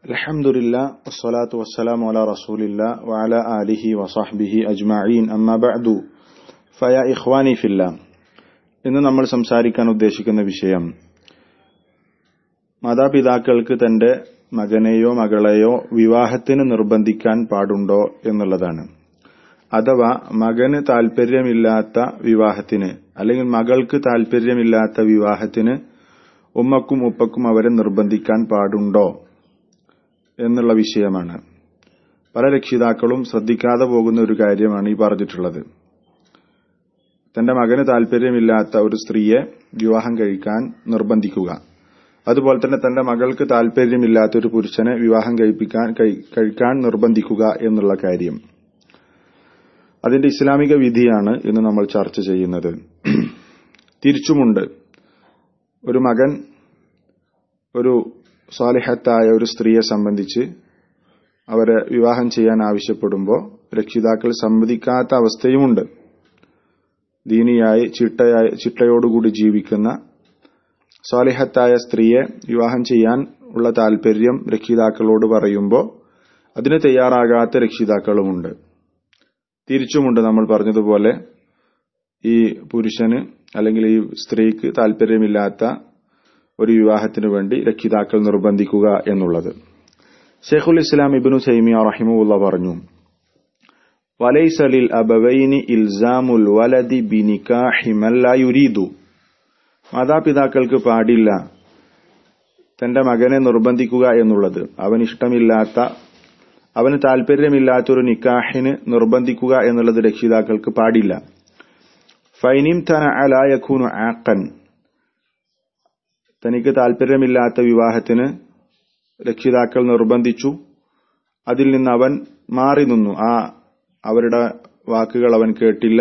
الحمد لله والصلاة والسلام على رسول الله وعلى آله وصحبه أجمعين أما بعد فيا إخواني في الله ഇന്ന് നമ്മൾ സംസാരിക്കാൻ ഉദ്ദേശിക്കുന്ന വിഷയം മാതാപിതാക്കൾക്ക് തന്റെ മകനെയോ മകളെയോ വിവാഹത്തിന് നിർബന്ധിക്കാൻ പാടുണ്ടോ എന്നുള്ളതാണ് അഥവാ മകന് താല്പര്യമില്ലാത്ത വിവാഹത്തിന് അല്ലെങ്കിൽ മകൾക്ക് താല്പര്യമില്ലാത്ത വിവാഹത്തിന് ഉമ്മക്കും ഉപ്പക്കും അവരെ നിർബന്ധിക്കാൻ പാടുണ്ടോ എന്നുള്ള വിഷയമാണ് പല രക്ഷിതാക്കളും ശ്രദ്ധിക്കാതെ പോകുന്ന ഒരു കാര്യമാണ് ഈ പറഞ്ഞിട്ടുള്ളത് തന്റെ മകന് താല്പര്യമില്ലാത്ത ഒരു സ്ത്രീയെ വിവാഹം കഴിക്കാൻ നിർബന്ധിക്കുക അതുപോലെ തന്നെ തന്റെ മകൾക്ക് താല്പര്യമില്ലാത്ത ഒരു പുരുഷനെ വിവാഹം കഴിപ്പിക്കാൻ കഴിക്കാൻ നിർബന്ധിക്കുക എന്നുള്ള കാര്യം അതിന്റെ ഇസ്ലാമിക വിധിയാണ് ഇന്ന് നമ്മൾ ചർച്ച ചെയ്യുന്നത് തിരിച്ചുമുണ്ട് ഒരു മകൻ ഒരു സ്വാലിഹത്തായ ഒരു സ്ത്രീയെ സംബന്ധിച്ച് അവരെ വിവാഹം ചെയ്യാൻ ആവശ്യപ്പെടുമ്പോൾ രക്ഷിതാക്കൾ സമ്മതിക്കാത്ത അവസ്ഥയുമുണ്ട് ദീനിയായി ചിട്ടയായി ചിട്ടയോടുകൂടി ജീവിക്കുന്ന സ്വാലിഹത്തായ സ്ത്രീയെ വിവാഹം ചെയ്യാൻ ഉള്ള താല്പര്യം രക്ഷിതാക്കളോട് പറയുമ്പോൾ അതിന് തയ്യാറാകാത്ത രക്ഷിതാക്കളുമുണ്ട് തിരിച്ചുമുണ്ട് നമ്മൾ പറഞ്ഞതുപോലെ ഈ പുരുഷന് അല്ലെങ്കിൽ ഈ സ്ത്രീക്ക് താല്പര്യമില്ലാത്ത ഒരു വിവാഹത്തിനു വേണ്ടി രക്ഷിതാക്കൾ നിർബന്ധിക്കുക എന്നുള്ളത് ഷെയ്ഖുൽ ഇസ്ലാം ഇബിനു സൈമിയ റഹിമുള്ള പറഞ്ഞു വലൈസലിൽ അബവൈനി ഇൽസാമുൽ വലതി ബിനിക്കാഹി യുരീദു മാതാപിതാക്കൾക്ക് പാടില്ല തന്റെ മകനെ നിർബന്ധിക്കുക എന്നുള്ളത് അവൻ ഇഷ്ടമില്ലാത്ത അവന് താല്പര്യമില്ലാത്ത ഒരു നിക്കാഹിന് നിർബന്ധിക്കുക എന്നുള്ളത് രക്ഷിതാക്കൾക്ക് പാടില്ല ഫൈനിം തന അലായഖൂനു ആക്കൻ തനിക്ക് താല്പര്യമില്ലാത്ത വിവാഹത്തിന് രക്ഷിതാക്കൾ നിർബന്ധിച്ചു അതിൽ നിന്ന് അവൻ മാറി നിന്നു ആ അവരുടെ വാക്കുകൾ അവൻ കേട്ടില്ല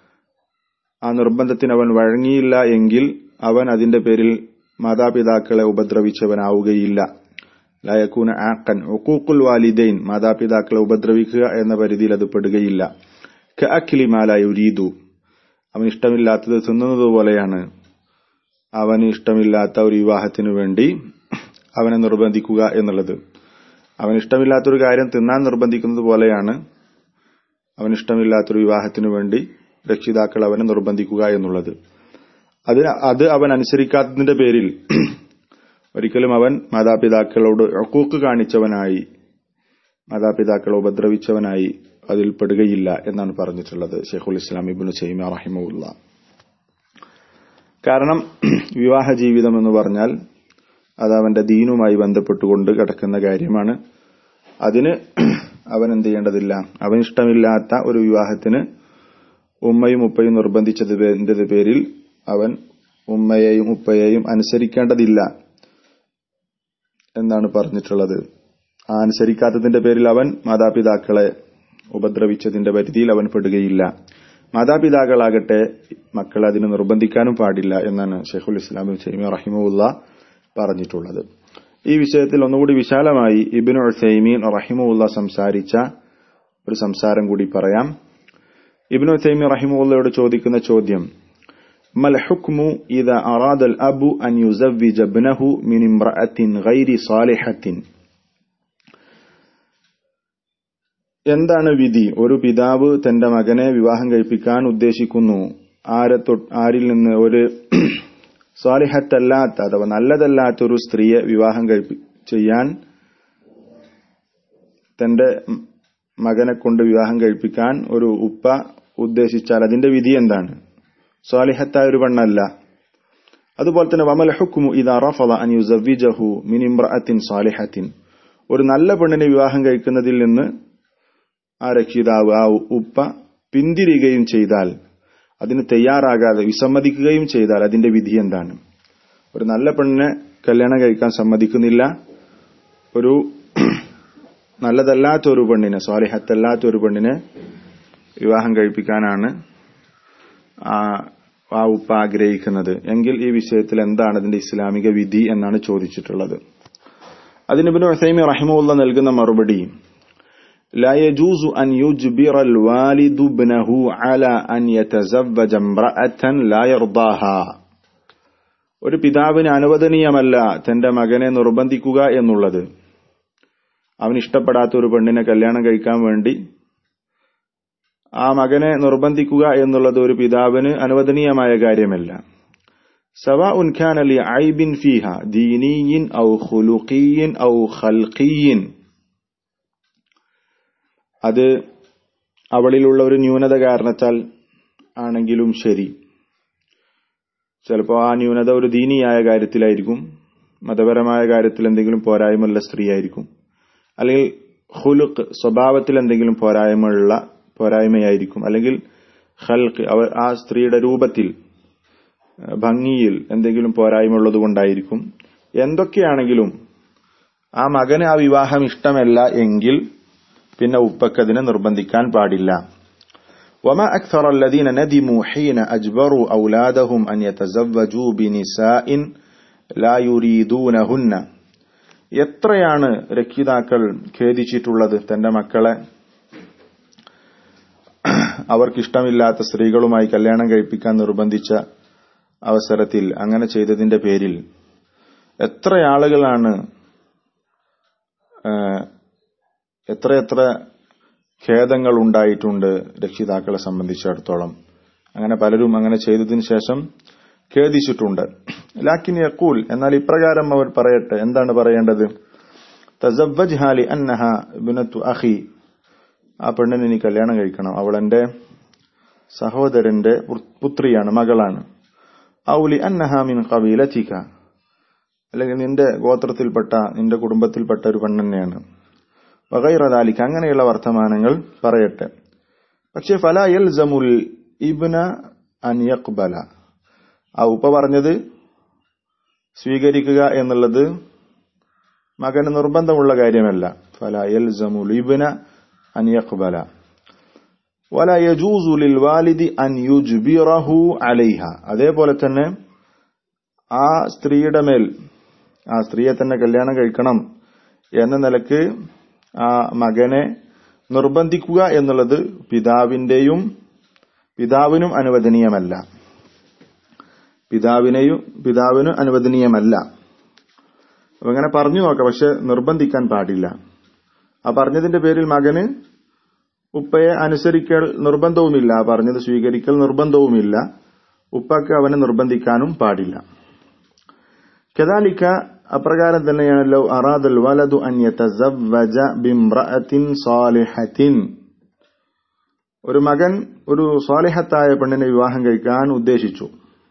ആ നിർബന്ധത്തിന് അവൻ വഴങ്ങിയില്ല എങ്കിൽ അവൻ അതിന്റെ പേരിൽ മാതാപിതാക്കളെ ഉപദ്രവിച്ചവനാവുകയില്ല ലയക്കൂന ആക്കൻ ഒക്കൂക്കുൽ വാലിദൈൻ മാതാപിതാക്കളെ ഉപദ്രവിക്കുക എന്ന പരിധിയിൽ അത് പെടുകയില്ല അഖിലി മാലായുരീതു അവൻ ഇഷ്ടമില്ലാത്തത് തിന്നുന്നത് പോലെയാണ് അവന് ഇഷ്ടമില്ലാത്ത ഒരു വിവാഹത്തിനു വേണ്ടി അവനെ നിർബന്ധിക്കുക എന്നുള്ളത് അവൻ ഇഷ്ടമില്ലാത്തൊരു കാര്യം തിന്നാൻ നിർബന്ധിക്കുന്നത് പോലെയാണ് അവൻ ഇഷ്ടമില്ലാത്തൊരു വിവാഹത്തിനു വേണ്ടി രക്ഷിതാക്കൾ അവനെ നിർബന്ധിക്കുക എന്നുള്ളത് അത് അത് അവൻ അനുസരിക്കാത്തതിന്റെ പേരിൽ ഒരിക്കലും അവൻ മാതാപിതാക്കളോട് ഒക്കൂക്ക് കാണിച്ചവനായി മാതാപിതാക്കളെ ഉപദ്രവിച്ചവനായി അതിൽ പെടുകയില്ല എന്നാണ് പറഞ്ഞിട്ടുള്ളത് ഷെയ്ഖുൽ ഇസ്ലാം ഇബിന് സൈമ റഹിമുല്ല കാരണം വിവാഹ ജീവിതം എന്ന് പറഞ്ഞാൽ അത് അവന്റെ ദീനുമായി ബന്ധപ്പെട്ടുകൊണ്ട് കിടക്കുന്ന കാര്യമാണ് അതിന് അവൻ എന്ത് ചെയ്യേണ്ടതില്ല അവൻ ഇഷ്ടമില്ലാത്ത ഒരു വിവാഹത്തിന് ഉമ്മയും ഉപ്പയും നിർബന്ധിച്ചതിന്റെ പേരിൽ അവൻ ഉമ്മയെയും ഉപ്പയെയും അനുസരിക്കേണ്ടതില്ല എന്നാണ് പറഞ്ഞിട്ടുള്ളത് ആ അനുസരിക്കാത്തതിന്റെ പേരിൽ അവൻ മാതാപിതാക്കളെ ഉപദ്രവിച്ചതിന്റെ പരിധിയിൽ അവൻ പെടുകയില്ല മാതാപിതാക്കളാകട്ടെ മക്കളെ അതിന് നിർബന്ധിക്കാനും പാടില്ല എന്നാണ് ഷെയ്ഖുൽ ഇസ്ലാമിൽ സൈമി റഹിമുല്ല പറഞ്ഞിട്ടുള്ളത് ഈ വിഷയത്തിൽ ഒന്നുകൂടി വിശാലമായി ഇബിൻ ഉസൈമീൻ റഹിമുല്ല സംസാരിച്ച ഒരു സംസാരം കൂടി പറയാം ഇബിൻ ഉസൈമീൻ റഹിമുല്ലയോട് ചോദിക്കുന്ന ചോദ്യം മൽ ഹുക്മു ഇദ അറാദൽ അബു അൻ യുസവ്വിജ ഇബ്നഹു മിൻ ഇംറഅത്തിൻ ഗൈരി സാലിഹത്തിൻ എന്താണ് വിധി ഒരു പിതാവ് തന്റെ മകനെ വിവാഹം കഴിപ്പിക്കാൻ ഉദ്ദേശിക്കുന്നു ആരെ ആരിൽ നിന്ന് ഒരു സ്വാലിഹത്തല്ലാത്ത അഥവാ നല്ലതല്ലാത്ത ഒരു സ്ത്രീയെ വിവാഹം കഴിപ്പി ചെയ്യാൻ തന്റെ മകനെ കൊണ്ട് വിവാഹം കഴിപ്പിക്കാൻ ഒരു ഉപ്പ ഉദ്ദേശിച്ചാൽ അതിന്റെ വിധി എന്താണ് സ്വാലിഹത്തായ ഒരു പെണ്ണല്ല അതുപോലെ തന്നെ വമൽ ഹുക്കുമു ഇതാ റഫല അൻ യുസവ്വിജഹു മിൻ ഇംറഅത്തിൻ സാലിഹത്തിൻ ഒരു നല്ല പെണ്ണിനെ വിവാഹം കഴിക്കുന്നതിൽ നിന്ന് ആ രക്ഷിതാവ് ആ ഉപ്പ പിന്തിരികയും ചെയ്താൽ അതിന് തയ്യാറാകാതെ വിസമ്മതിക്കുകയും ചെയ്താൽ അതിന്റെ വിധി എന്താണ് ഒരു നല്ല പെണ്ണിനെ കല്യാണം കഴിക്കാൻ സമ്മതിക്കുന്നില്ല ഒരു നല്ലതല്ലാത്ത ഒരു പെണ്ണിനെ സ്വാലിഹത്തല്ലാത്ത ഒരു പെണ്ണിനെ വിവാഹം കഴിപ്പിക്കാനാണ് ആ ഉപ്പ ആഗ്രഹിക്കുന്നത് എങ്കിൽ ഈ വിഷയത്തിൽ എന്താണ് അതിന്റെ ഇസ്ലാമിക വിധി എന്നാണ് ചോദിച്ചിട്ടുള്ളത് അതിന് പിന്നെ ഹസൈമി റഹിമുള്ള നൽകുന്ന മറുപടി لا يجوز أن يجبر الوالد ابنه على أن يتزوج امرأة لا يرضاها ഒരു പിതാവിന് അനുവദനീയമല്ല തന്റെ മകനെ നിർബന്ധിക്കുക എന്നുള്ളത് അവന് ഇഷ്ടപ്പെടാത്ത ഒരു പെണ്ണിനെ കല്യാണം കഴിക്കാൻ വേണ്ടി ആ മകനെ നിർബന്ധിക്കുക എന്നുള്ളത് ഒരു പിതാവിന് അനുവദനീയമായ കാര്യമല്ല സവാ ഉൻഖാൻ അലി ഐബിൻ ഫീഹ ദീനീയിൻ ഔ ഖുലുഖീയിൻ ഔ ഖൽഖീയിൻ അത് അവളിലുള്ള ഒരു ന്യൂനത കാരണത്താൽ ആണെങ്കിലും ശരി ചിലപ്പോൾ ആ ന്യൂനത ഒരു ദീനിയായ കാര്യത്തിലായിരിക്കും മതപരമായ കാര്യത്തിൽ എന്തെങ്കിലും പോരായ്മയുള്ള സ്ത്രീയായിരിക്കും അല്ലെങ്കിൽ ഹുലുക്ക് സ്വഭാവത്തിൽ എന്തെങ്കിലും പോരായ്മയുള്ള പോരായ്മയായിരിക്കും അല്ലെങ്കിൽ ഹൽക്ക് അവർ ആ സ്ത്രീയുടെ രൂപത്തിൽ ഭംഗിയിൽ എന്തെങ്കിലും പോരായ്മ ഉള്ളത് കൊണ്ടായിരിക്കും എന്തൊക്കെയാണെങ്കിലും ആ മകന് ആ വിവാഹം ഇഷ്ടമല്ല എങ്കിൽ പിന്നെ ഉപ്പക്കതിനെ നിർബന്ധിക്കാൻ പാടില്ല وما أكثر الذين ندموا حين أجبروا أولادهم أن يتزوجوا بنساء لا يريدونهن എത്രയാണ് രക്ഷിതാക്കൾ ഖേദിച്ചിട്ടുള്ളത് തന്റെ മക്കളെ അവർക്കിഷ്ടമില്ലാത്ത സ്ത്രീകളുമായി കല്യാണം കഴിപ്പിക്കാൻ നിർബന്ധിച്ച അവസരത്തിൽ അങ്ങനെ ചെയ്തതിന്റെ പേരിൽ എത്ര ആളുകളാണ് എത്രയെത്ര ഖേദങ്ങൾ ഉണ്ടായിട്ടുണ്ട് രക്ഷിതാക്കളെ സംബന്ധിച്ചിടത്തോളം അങ്ങനെ പലരും അങ്ങനെ ചെയ്തതിനു ശേഷം ഖേദിച്ചിട്ടുണ്ട് ലാക്കിൻ യക്കൂൽ എന്നാൽ ഇപ്രകാരം അവർ പറയട്ടെ എന്താണ് പറയേണ്ടത് തസവ്വജ് ഹാലി അന്നഹ ബിനത്തു അഹി ആ പെണ്ണിനെ നീ കല്യാണം കഴിക്കണം അവൾ എന്റെ സഹോദരന്റെ പുത്രിയാണ് മകളാണ് ഔലി അന്നഹ മിൻ കബീലത്തിക്ക അല്ലെങ്കിൽ നിന്റെ ഗോത്രത്തിൽപ്പെട്ട നിന്റെ കുടുംബത്തിൽപ്പെട്ട ഒരു പെണ്ണെന്നെയാണ് വകൈറദാലിക്ക് അങ്ങനെയുള്ള വർത്തമാനങ്ങൾ പറയട്ടെ പക്ഷെ ഫല യൽ ജമുൽ ഇബ്ന അൻ യക്ബല ആ ഉപ്പ പറഞ്ഞത് സ്വീകരിക്കുക എന്നുള്ളത് മകന് നിർബന്ധമുള്ള കാര്യമല്ല ഫല യൽ ജമുൽ ഇബ്ന അൻ യക്ബല വല യജൂസു ലിൽ വാലിദി അൻ യുജ്ബിറഹു അലൈഹ അതേപോലെ തന്നെ ആ സ്ത്രീയുടെ മേൽ ആ സ്ത്രീയെ തന്നെ കല്യാണം കഴിക്കണം എന്ന നിലക്ക് ആ മകനെ നിർബന്ധിക്കുക എന്നുള്ളത് പിതാവിന്റെയും പിതാവിനും അനുവദനീയമല്ല പിതാവിനെയും പിതാവിന് അനുവദനീയമല്ല അപ്പൊ അങ്ങനെ പറഞ്ഞു നോക്കാം പക്ഷെ നിർബന്ധിക്കാൻ പാടില്ല ആ പറഞ്ഞതിന്റെ പേരിൽ മകന് ഉപ്പയെ അനുസരിക്കൽ നിർബന്ധവുമില്ല ആ പറഞ്ഞത് സ്വീകരിക്കൽ നിർബന്ധവുമില്ല ഉപ്പക്ക് അവനെ നിർബന്ധിക്കാനും പാടില്ല കദാലിക്ക അപ്രകാരം തന്നെയാണ് ലൗ അറാദൽ വലതു അൻ യതസവ്വജ ബിംറഅത്തിൻ സാലിഹത്തിൻ ഒരു മകൻ ഒരു സ്വാലിഹത്തായ പെണ്ണിനെ വിവാഹം കഴിക്കാൻ ഉദ്ദേശിച്ചു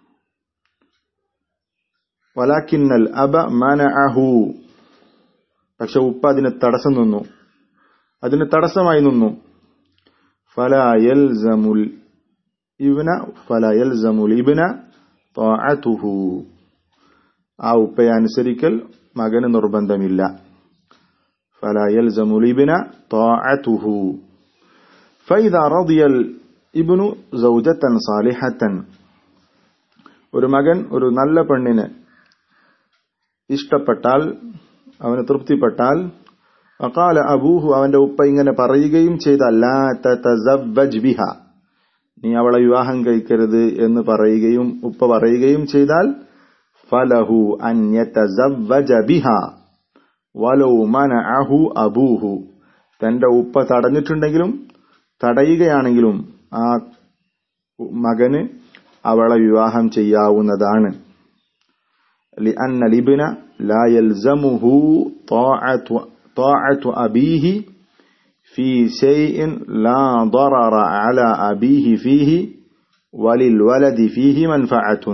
വലാക്കിന്നൽ അബ മനഅഹു പക്ഷെ ഉപ്പ അതിന് തടസ്സം നിന്നു അതിന് തടസ്സമായി നിന്നു ഫലായൽ ജമുൽ ഇവന ഫലായൽ ജമുൽ ഇബന താഅതുഹു ആ ഉപ്പയെ അനുസരിക്കൽ മകന് നിർബന്ധമില്ല ഫലായൽ ജമുലിബിന താഅതുഹു فإذا رضي الابن زوجة صالحة ഒരു മകൻ ഒരു നല്ല പെണ്ണിനെ ഇഷ്ടപ്പെട്ടാൽ അവന് തൃപ്തിപ്പെട്ടാൽ അക്കാല അബൂഹു അവന്റെ ഉപ്പ ഇങ്ങനെ പറയുകയും ചെയ്ത ബിഹ നീ അവളെ വിവാഹം കഴിക്കരുത് എന്ന് പറയുകയും ഉപ്പ പറയുകയും ചെയ്താൽ ഫലഹു അൻ ബിഹ വലൗ മനഅഹു അബൂഹു തന്റെ ഉപ്പ തടഞ്ഞിട്ടുണ്ടെങ്കിലും തടയുകയാണെങ്കിലും ആ മകന് അവളെ വിവാഹം ചെയ്യാവുന്നതാണ് لأن الابن لا يلزمه طاعة طاعة أبيه في شيء لا ضرر على أبيه فيه وللولد فيه منفعة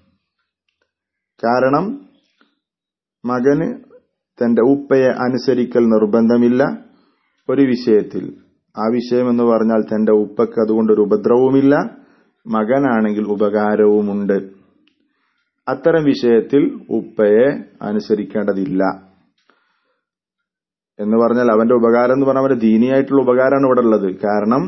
കാരണം മകന് തന്റെ ഉപ്പയെ അനുസരിക്കൽ നിർബന്ധമില്ല ഒരു വിഷയത്തിൽ ആ വിഷയം എന്ന് പറഞ്ഞാൽ തന്റെ ഉപ്പക്ക് അതുകൊണ്ടൊരു ഉപദ്രവവുമില്ല മകനാണെങ്കിൽ ഉപകാരവുമുണ്ട് അത്തരം വിഷയത്തിൽ ഉപ്പയെ അനുസരിക്കേണ്ടതില്ല എന്ന് പറഞ്ഞാൽ അവന്റെ ഉപകാരം എന്ന് പറഞ്ഞാൽ അവന്റെ ദീനിയായിട്ടുള്ള ഉപകാരമാണ് ഇവിടെ ഉള്ളത് കാരണം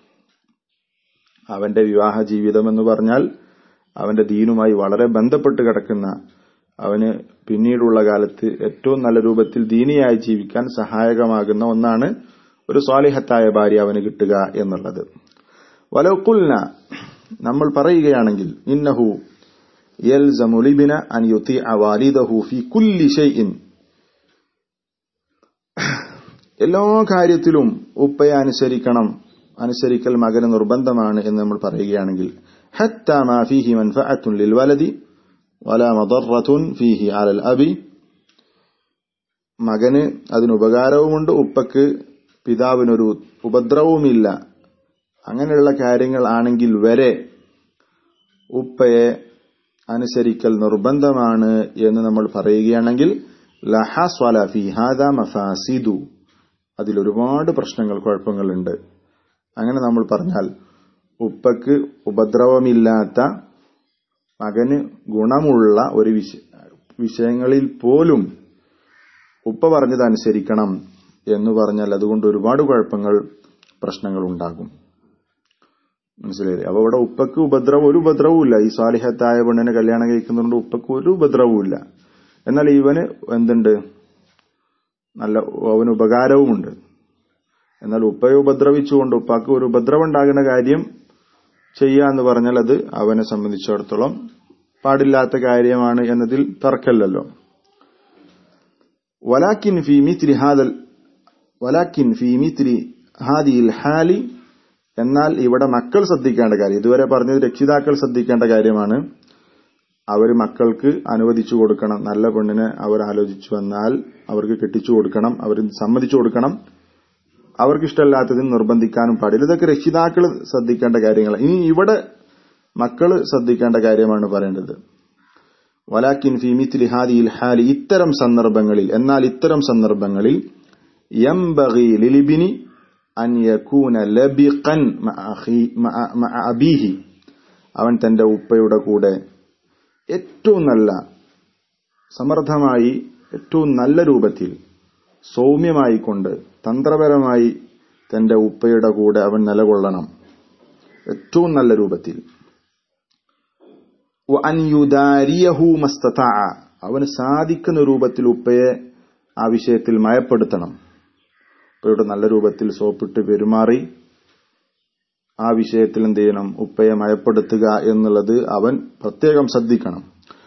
അവന്റെ വിവാഹ ജീവിതം എന്ന് പറഞ്ഞാൽ അവന്റെ ദീനുമായി വളരെ ബന്ധപ്പെട്ട് കിടക്കുന്ന അവന് പിന്നീടുള്ള കാലത്ത് ഏറ്റവും നല്ല രൂപത്തിൽ ദീനിയായി ജീവിക്കാൻ സഹായകമാകുന്ന ഒന്നാണ് ഒരു സ്വാലിഹത്തായ ഭാര്യ അവന് കിട്ടുക എന്നുള്ളത് വലൗക്കുൽന നമ്മൾ പറയുകയാണെങ്കിൽ ഇന്നഹു യൽസമു ലിബിന അൻ യുതിഅ വാലിദഹു ഫി കുല്ലി ഷൈഇൻ എല്ലാ കാര്യത്തിലും ഉപ്പയെ അനുസരിക്കണം അനുസരിക്കൽ മകന് നിർബന്ധമാണ് എന്ന് നമ്മൾ പറയുകയാണെങ്കിൽ حتى ما فيه منفعة للولد ولا مضرة فيه على الأب മകന് അതിന് ഉപകാരവുമുണ്ട് ഉപ്പക്ക് പിതാവിനൊരു ഉപദ്രവവുമില്ല അങ്ങനെയുള്ള കാര്യങ്ങൾ ആണെങ്കിൽ വരെ ഉപ്പയെ അനുസരിക്കൽ നിർബന്ധമാണ് എന്ന് നമ്മൾ പറയുകയാണെങ്കിൽ ലഹസ്വല ഫി ഹാദ മഫാസിദു അതിൽ ഒരുപാട് പ്രശ്നങ്ങൾ കുഴപ്പങ്ങളുണ്ട് അങ്ങനെ നമ്മൾ പറഞ്ഞാൽ ഉപ്പക്ക് ഉപദ്രവമില്ലാത്ത മകന് ഗുണമുള്ള ഒരു വിഷയങ്ങളിൽ പോലും ഉപ്പ പറഞ്ഞത് അനുസരിക്കണം എന്ന് പറഞ്ഞാൽ അതുകൊണ്ട് ഒരുപാട് കുഴപ്പങ്ങൾ പ്രശ്നങ്ങൾ ഉണ്ടാകും മനസ്സിലായില്ലേ അപ്പൊ ഇവിടെ ഉപ്പക്ക് ഉപദ്രവം ഒരു ഉപദ്രവവും ഇല്ല ഈ സ്വാലിഹത്തായ പെണ്ണിനെ കല്യാണം കഴിക്കുന്നതുകൊണ്ട് ഉപ്പക്ക് ഒരു ഉപദ്രവവും ഇല്ല എന്നാൽ ഇവന് എന്തുണ്ട് നല്ല അവന് ഉപകാരവുമുണ്ട് എന്നാൽ ഉപ്പയെ ഉപദ്രവിച്ചുകൊണ്ട് ഉപ്പാക്ക് ഒരു ഉപദ്രവം ഉണ്ടാകുന്ന കാര്യം ചെയ്യുക എന്ന് പറഞ്ഞാൽ അത് അവനെ സംബന്ധിച്ചിടത്തോളം പാടില്ലാത്ത കാര്യമാണ് എന്നതിൽ തർക്കല്ലല്ലോ വലാക്കിൻ ഫി മിത്രി ഹാദൽ വലാക്കിൻ ഫി മിത്രി ഹാദിയിൽ ഹാലി എന്നാൽ ഇവിടെ മക്കൾ ശ്രദ്ധിക്കേണ്ട കാര്യം ഇതുവരെ പറഞ്ഞത് രക്ഷിതാക്കൾ ശ്രദ്ധിക്കേണ്ട കാര്യമാണ് അവർ മക്കൾക്ക് അനുവദിച്ചു കൊടുക്കണം നല്ല പെണ്ണിനെ അവർ ആലോചിച്ചു വന്നാൽ അവർക്ക് കെട്ടിച്ചു കൊടുക്കണം അവർ സമ്മതിച്ചു കൊടുക്കണം അവർക്ക് ഇഷ്ടമല്ലാത്തതിന് നിർബന്ധിക്കാനും പാടില്ല ഇതൊക്കെ രക്ഷിതാക്കൾ ശ്രദ്ധിക്കേണ്ട കാര്യങ്ങൾ ഇനി ഇവിടെ മക്കൾ ശ്രദ്ധിക്കേണ്ട കാര്യമാണ് പറയേണ്ടത് വലാക്കിൻ ഫി മിത്ലി ഹാദിയിൽ ഹാലി ഇത്തരം സന്ദർഭങ്ങളിൽ എന്നാൽ ഇത്തരം സന്ദർഭങ്ങളിൽ യംബഗി ലിലിബിനി അൻ യകൂന ലബിഖൻ അബീഹി അവൻ തന്റെ ഉപ്പയുടെ കൂടെ ഏറ്റവും നല്ല സമർത്ഥമായി ഏറ്റവും നല്ല രൂപത്തിൽ സൗമ്യമായി കൊണ്ട് തന്ത്രപരമായി തന്റെ ഉപ്പയുടെ കൂടെ അവൻ നിലകൊള്ളണം ഏറ്റവും നല്ല രൂപത്തിൽ അവന് സാധിക്കുന്ന രൂപത്തിൽ ഉപ്പയെ ആ വിഷയത്തിൽ മയപ്പെടുത്തണം ഉപ്പയുടെ നല്ല രൂപത്തിൽ സോപ്പിട്ട് പെരുമാറി ആ വിഷയത്തിൽ എന്ത് ചെയ്യണം ഉപ്പയെ മയപ്പെടുത്തുക എന്നുള്ളത് അവൻ പ്രത്യേകം ശ്രദ്ധിക്കണം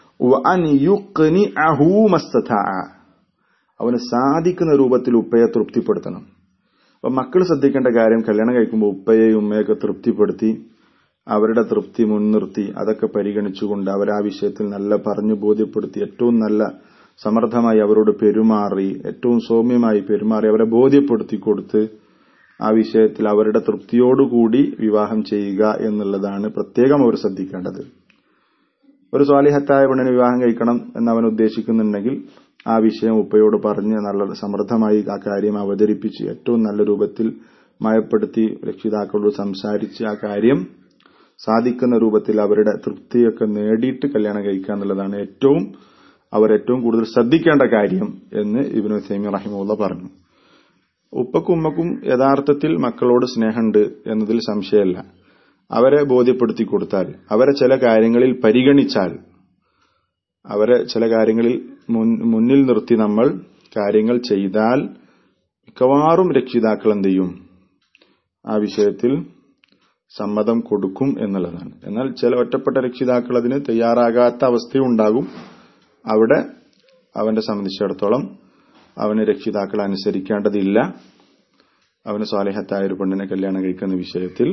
അവന് സാധിക്കുന്ന രൂപത്തിൽ ഉപ്പയെ തൃപ്തിപ്പെടുത്തണം അപ്പൊ മക്കൾ ശ്രദ്ധിക്കേണ്ട കാര്യം കല്യാണം കഴിക്കുമ്പോൾ ഉപ്പയെയും ഉമ്മയൊക്കെ തൃപ്തിപ്പെടുത്തി അവരുടെ തൃപ്തി മുൻനിർത്തി അതൊക്കെ പരിഗണിച്ചുകൊണ്ട് അവർ ആ വിഷയത്തിൽ നല്ല പറഞ്ഞു ബോധ്യപ്പെടുത്തി ഏറ്റവും നല്ല സമർത്ഥമായി അവരോട് പെരുമാറി ഏറ്റവും സൗമ്യമായി പെരുമാറി അവരെ ബോധ്യപ്പെടുത്തി കൊടുത്ത് ആ വിഷയത്തിൽ അവരുടെ തൃപ്തിയോടുകൂടി വിവാഹം ചെയ്യുക എന്നുള്ളതാണ് പ്രത്യേകം അവർ ശ്രദ്ധിക്കേണ്ടത് ഒരു സ്വാലിഹത്തായ പെണ്ണിനെ വിവാഹം കഴിക്കണം എന്ന് അവൻ ഉദ്ദേശിക്കുന്നുണ്ടെങ്കിൽ ആ വിഷയം ഉപ്പയോട് പറഞ്ഞ് നല്ല സമൃദ്ധമായി ആ കാര്യം അവതരിപ്പിച്ച് ഏറ്റവും നല്ല രൂപത്തിൽ മയപ്പെടുത്തി രക്ഷിതാക്കളോട് സംസാരിച്ച് ആ കാര്യം സാധിക്കുന്ന രൂപത്തിൽ അവരുടെ തൃപ്തിയൊക്കെ നേടിയിട്ട് കല്യാണം കഴിക്കുക എന്നുള്ളതാണ് ഏറ്റവും അവർ ഏറ്റവും കൂടുതൽ ശ്രദ്ധിക്കേണ്ട കാര്യം എന്ന് ഇബിനു സൈമി റഹിമുള്ള പറഞ്ഞു ഉപ്പക്കും ഉമ്മക്കും യഥാർത്ഥത്തിൽ മക്കളോട് സ്നേഹമുണ്ട് എന്നതിൽ സംശയമല്ല അവരെ ബോധ്യപ്പെടുത്തി കൊടുത്താൽ അവരെ ചില കാര്യങ്ങളിൽ പരിഗണിച്ചാൽ അവരെ ചില കാര്യങ്ങളിൽ മുന്നിൽ നിർത്തി നമ്മൾ കാര്യങ്ങൾ ചെയ്താൽ മിക്കവാറും രക്ഷിതാക്കൾ എന്ത് ചെയ്യും ആ വിഷയത്തിൽ സമ്മതം കൊടുക്കും എന്നുള്ളതാണ് എന്നാൽ ചില ഒറ്റപ്പെട്ട രക്ഷിതാക്കൾ അതിന് തയ്യാറാകാത്ത അവസ്ഥയുണ്ടാകും അവിടെ അവന്റെ സംബന്ധിച്ചിടത്തോളം അവന് രക്ഷിതാക്കൾ അനുസരിക്കേണ്ടതില്ല അവന് സ്വാലിഹത്തായ ഒരു പെണ്ണിനെ കല്യാണം കഴിക്കുന്ന വിഷയത്തിൽ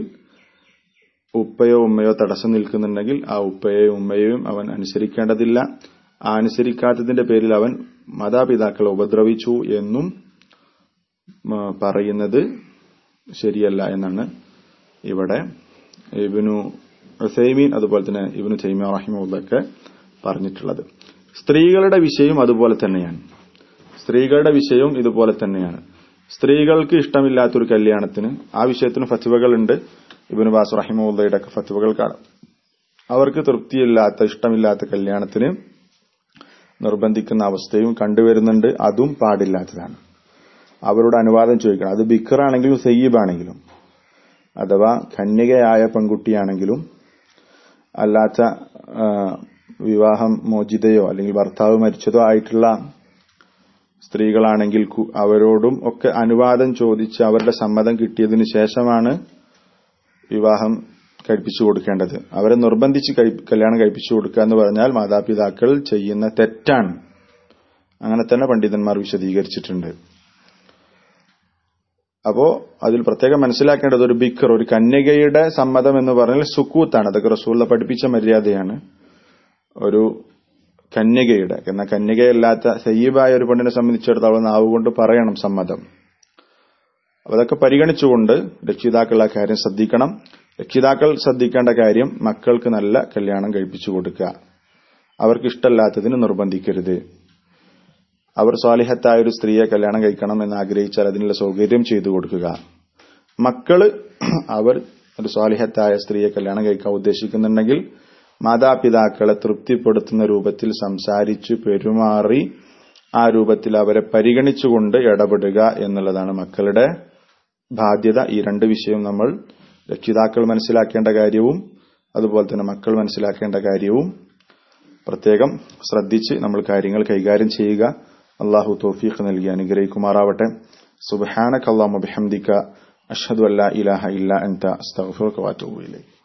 ഉപ്പയോ ഉമ്മയോ തടസ്സം നിൽക്കുന്നുണ്ടെങ്കിൽ ആ ഉപ്പയെയും ഉമ്മയെയും അവൻ അനുസരിക്കേണ്ടതില്ല ആ അനുസരിക്കാത്തതിന്റെ പേരിൽ അവൻ മാതാപിതാക്കളെ ഉപദ്രവിച്ചു എന്നും പറയുന്നത് ശരിയല്ല എന്നാണ് ഇവിടെ ഇബിനു ഹുസൈമീൻ അതുപോലെ തന്നെ ഇബിനു തൈമിയ റഹിമുള്ളൊക്കെ പറഞ്ഞിട്ടുള്ളത് സ്ത്രീകളുടെ വിഷയം അതുപോലെ തന്നെയാണ് സ്ത്രീകളുടെ വിഷയവും ഇതുപോലെ തന്നെയാണ് സ്ത്രീകൾക്ക് ഇഷ്ടമില്ലാത്തൊരു കല്യാണത്തിന് ആ വിഷയത്തിന് ഫത്വകളുണ്ട് ഇബിനു ബാസ് റഹിമുള്ളയുടെ ഒക്കെ ഫത്വകൾ കാണാം അവർക്ക് തൃപ്തിയില്ലാത്ത ഇഷ്ടമില്ലാത്ത കല്യാണത്തിന് നിർബന്ധിക്കുന്ന അവസ്ഥയും കണ്ടുവരുന്നുണ്ട് അതും പാടില്ലാത്തതാണ് അവരോട് അനുവാദം ചോദിക്കണം അത് ബിക്കറാണെങ്കിലും സയ്യീബാണെങ്കിലും അഥവാ കന്യകയായ പെൺകുട്ടിയാണെങ്കിലും അല്ലാത്ത വിവാഹം മോചിതയോ അല്ലെങ്കിൽ ഭർത്താവ് മരിച്ചതോ ആയിട്ടുള്ള സ്ത്രീകളാണെങ്കിൽ അവരോടും ഒക്കെ അനുവാദം ചോദിച്ച് അവരുടെ സമ്മതം കിട്ടിയതിനു ശേഷമാണ് വിവാഹം കഴിപ്പിച്ചു കൊടുക്കേണ്ടത് അവരെ നിർബന്ധിച്ച് കല്യാണം കഴിപ്പിച്ചു കൊടുക്കുക എന്ന് പറഞ്ഞാൽ മാതാപിതാക്കൾ ചെയ്യുന്ന തെറ്റാണ് അങ്ങനെ തന്നെ പണ്ഡിതന്മാർ വിശദീകരിച്ചിട്ടുണ്ട് അപ്പോ അതിൽ പ്രത്യേകം മനസ്സിലാക്കേണ്ടത് ഒരു ബിക്കർ ഒരു കന്യകയുടെ സമ്മതം എന്ന് പറഞ്ഞാൽ സുക്കൂത്താണ് അതൊക്കെ റസൂള്ള പഠിപ്പിച്ച മര്യാദയാണ് ഒരു കന്യകയുടെ എന്നാൽ കന്യകയല്ലാത്ത സയ്യീബായ ഒരു പെണ്ണിനെ സംബന്ധിച്ചിടത്തോളം നാവുകൊണ്ട് പറയണം സമ്മതം അപ്പൊ അതൊക്കെ പരിഗണിച്ചുകൊണ്ട് രക്ഷിതാക്കൾ ആ കാര്യം ശ്രദ്ധിക്കണം രക്ഷിതാക്കൾ ശ്രദ്ധിക്കേണ്ട കാര്യം മക്കൾക്ക് നല്ല കല്യാണം കഴിപ്പിച്ചു കൊടുക്കുക അവർക്ക് ഇഷ്ടമല്ലാത്തതിന് നിർബന്ധിക്കരുത് അവർ സ്വാലിഹത്തായ ഒരു സ്ത്രീയെ കല്യാണം കഴിക്കണം എന്ന് ആഗ്രഹിച്ചാൽ അതിനുള്ള സൗകര്യം ചെയ്തു കൊടുക്കുക മക്കള് അവർ ഒരു സ്വാലിഹത്തായ സ്ത്രീയെ കല്യാണം കഴിക്കാൻ ഉദ്ദേശിക്കുന്നുണ്ടെങ്കിൽ മാതാപിതാക്കളെ തൃപ്തിപ്പെടുത്തുന്ന രൂപത്തിൽ സംസാരിച്ചു പെരുമാറി ആ രൂപത്തിൽ അവരെ പരിഗണിച്ചുകൊണ്ട് ഇടപെടുക എന്നുള്ളതാണ് മക്കളുടെ ബാധ്യത ഈ രണ്ട് വിഷയം നമ്മൾ രക്ഷിതാക്കൾ മനസ്സിലാക്കേണ്ട കാര്യവും അതുപോലെ തന്നെ മക്കൾ മനസ്സിലാക്കേണ്ട കാര്യവും പ്രത്യേകം ശ്രദ്ധിച്ച് നമ്മൾ കാര്യങ്ങൾ കൈകാര്യം ചെയ്യുക അള്ളാഹു തോഫീഖ് നൽകി അനുഗ്രഹിക്കുമാറാവട്ടെ സുബഹാനക് അള്ളാഹു ബിഹംദിക അഷ്ഹദു അല്ലാ ഇലാഹ ഇല്ല അൻത അസ്തഗ്ഫിറുക വഅതൂബു ഇലൈക്